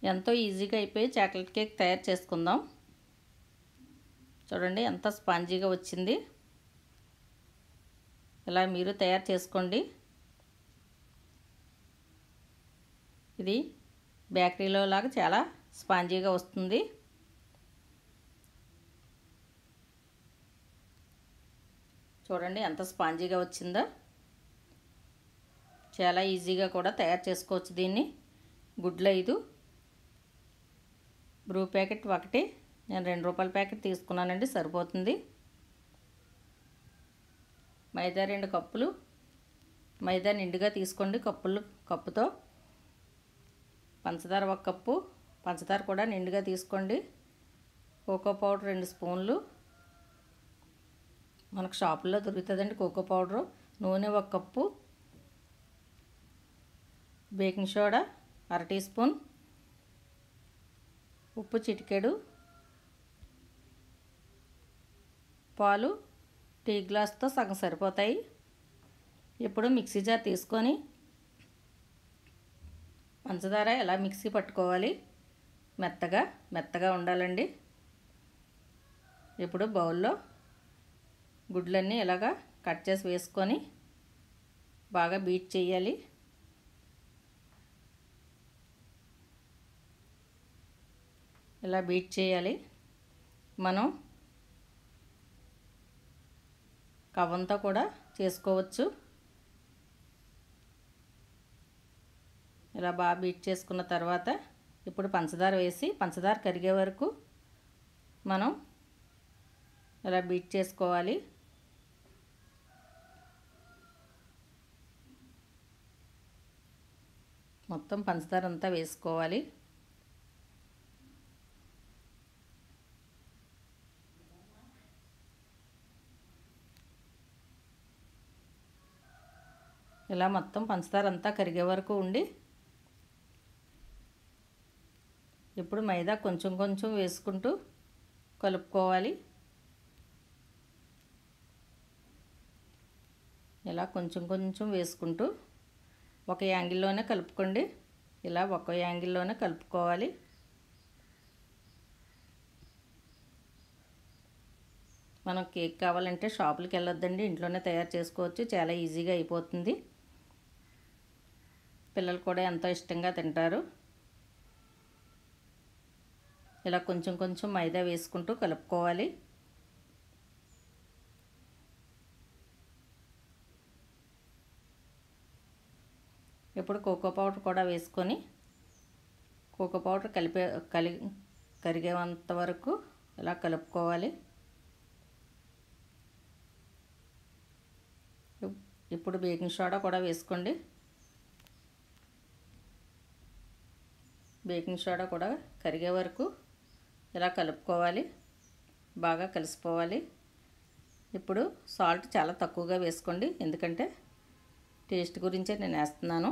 ఎంతో ఈజీగా అయిపోయి చాక్లెట్ కేక్ తయారు చేసుకుందాం చూడండి ఎంత స్పాంజీగా వచ్చింది ఇలా మీరు తయారు చేసుకోండి ఇది బేకరీలో లాగా చాలా స్పాంజీగా వస్తుంది చూడండి ఎంత స్పాంజీగా వచ్చిందో చాలా ఈజీగా కూడా తయారు చేసుకోవచ్చు దీన్ని గుడ్లు ఐదు బ్రూ ప్యాకెట్ ఒకటి నేను రెండు రూపాయల ప్యాకెట్ తీసుకున్నానండి సరిపోతుంది మైదా రెండు కప్పులు మైదా నిండుగా తీసుకోండి కప్పులు కప్పుతో పంచదార ఒక కప్పు పంచదార కూడా నిండుగా తీసుకోండి కోకో పౌడర్ రెండు స్పూన్లు మనకు షాపుల్లో దొరుకుతుందండి కోకో పౌడరు నూనె ఒక కప్పు బేకింగ్ సోడా అర టీ స్పూన్ ఉప్పు చిటికెడు పాలు టీ గ్లాస్తో సగం సరిపోతాయి ఇప్పుడు మిక్సీ జార్ తీసుకొని పంచదార ఎలా మిక్సీ పట్టుకోవాలి మెత్తగా మెత్తగా ఉండాలండి ఇప్పుడు బౌల్లో గుడ్లన్నీ ఇలాగా కట్ చేసి వేసుకొని బాగా బీట్ చేయాలి ఇలా బీట్ చేయాలి మనం కవ్వంతో కూడా చేసుకోవచ్చు ఇలా బాగా బీట్ చేసుకున్న తర్వాత ఇప్పుడు పంచదార వేసి పంచదార కరిగే వరకు మనం ఇలా బీట్ చేసుకోవాలి మొత్తం పంచదార అంతా వేసుకోవాలి ఇలా మొత్తం పంచదార అంతా కరిగే వరకు ఉండి ఇప్పుడు మైదా కొంచెం కొంచెం వేసుకుంటూ కలుపుకోవాలి ఇలా కొంచెం కొంచెం వేసుకుంటూ ఒక యాంగిల్లోనే కలుపుకోండి ఇలా ఒక యాంగిల్లోనే కలుపుకోవాలి మనం కేక్ కావాలంటే షాపులకి వెళ్ళొద్దండి ఇంట్లోనే తయారు చేసుకోవచ్చు చాలా ఈజీగా అయిపోతుంది పిల్లలు కూడా ఎంతో ఇష్టంగా తింటారు ఇలా కొంచెం కొంచెం మైదా వేసుకుంటూ కలుపుకోవాలి ఇప్పుడు కోకో పౌడర్ కూడా వేసుకొని కోకో పౌడర్ కలిపే కలి కరిగేంత వరకు ఇలా కలుపుకోవాలి ఇప్పుడు బేకింగ్ సోడా కూడా వేసుకోండి బేకింగ్ సోడా కూడా కరిగే వరకు ఇలా కలుపుకోవాలి బాగా కలిసిపోవాలి ఇప్పుడు సాల్ట్ చాలా తక్కువగా వేసుకోండి ఎందుకంటే టేస్ట్ గురించే నేను వేస్తున్నాను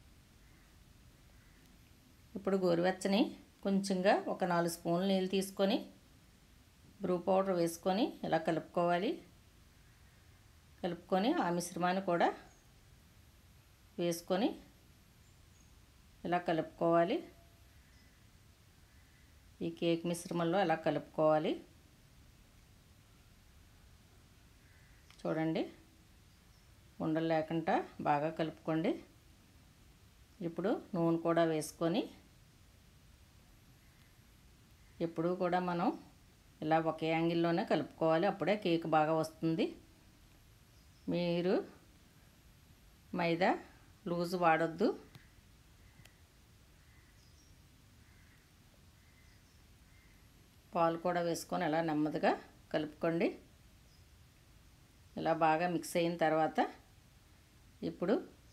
ఇప్పుడు గోరువెచ్చని కొంచెంగా ఒక నాలుగు స్పూన్లు నీళ్ళు తీసుకొని బ్రూ పౌడర్ వేసుకొని ఇలా కలుపుకోవాలి కలుపుకొని ఆ మిశ్రమాన్ని కూడా వేసుకొని ఇలా కలుపుకోవాలి ఈ కేక్ మిశ్రమంలో ఇలా కలుపుకోవాలి చూడండి ఉండలు లేకుండా బాగా కలుపుకోండి ఇప్పుడు నూనె కూడా వేసుకొని ఎప్పుడు కూడా మనం ఇలా ఒకే యాంగిల్లోనే కలుపుకోవాలి అప్పుడే కేక్ బాగా వస్తుంది మీరు మైదా లూజ్ వాడొద్దు పాలు కూడా వేసుకొని ఇలా నెమ్మదిగా కలుపుకోండి ఇలా బాగా మిక్స్ అయిన తర్వాత ఇప్పుడు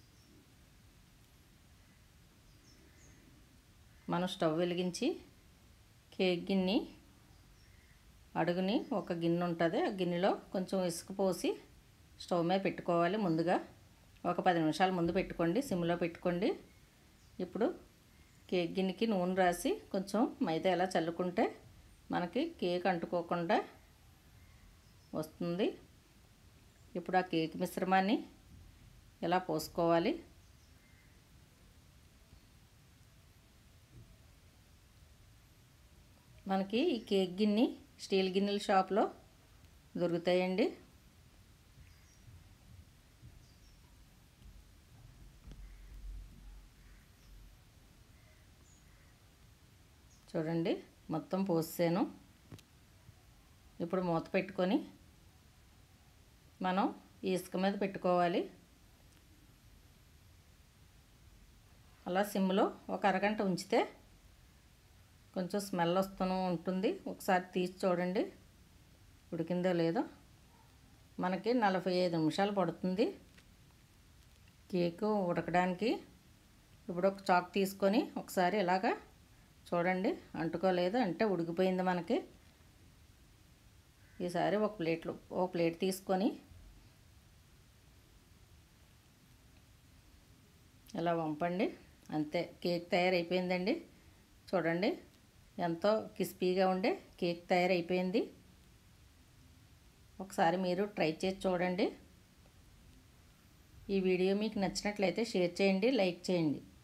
మనం స్టవ్ వెలిగించి కేక్ గిన్నె అడుగుని ఒక గిన్నె ఉంటుంది ఆ గిన్నెలో కొంచెం ఇసుక పోసి స్టవ్ మీద పెట్టుకోవాలి ముందుగా ఒక పది నిమిషాల ముందు పెట్టుకోండి సిమ్లో పెట్టుకోండి ఇప్పుడు కేక్ గిన్నెకి నూనె రాసి కొంచెం మైదా ఎలా చల్లుకుంటే మనకి కేక్ అంటుకోకుండా వస్తుంది ఇప్పుడు ఆ కేక్ మిశ్రమాన్ని ఇలా పోసుకోవాలి మనకి ఈ కేక్ గిన్నె స్టీల్ గిన్నెల షాప్లో దొరుకుతాయండి చూడండి మొత్తం పోసాను ఇప్పుడు మూత పెట్టుకొని మనం ఈ ఇసుక మీద పెట్టుకోవాలి అలా సిమ్లో ఒక అరగంట ఉంచితే కొంచెం స్మెల్ వస్తూనే ఉంటుంది ఒకసారి తీసి చూడండి ఉడికిందో లేదో మనకి నలభై ఐదు నిమిషాలు పడుతుంది కేకు ఉడకడానికి ఇప్పుడు ఒక చాక్ తీసుకొని ఒకసారి ఇలాగా చూడండి అంటుకోలేదు అంటే ఉడికిపోయింది మనకి ఈసారి ఒక ప్లేట్లో ఒక ప్లేట్ తీసుకొని ఇలా వంపండి అంతే కేక్ తయారైపోయిందండి చూడండి ఎంతో క్రిస్పీగా ఉండే కేక్ తయారైపోయింది ఒకసారి మీరు ట్రై చేసి చూడండి ఈ వీడియో మీకు నచ్చినట్లయితే షేర్ చేయండి లైక్ చేయండి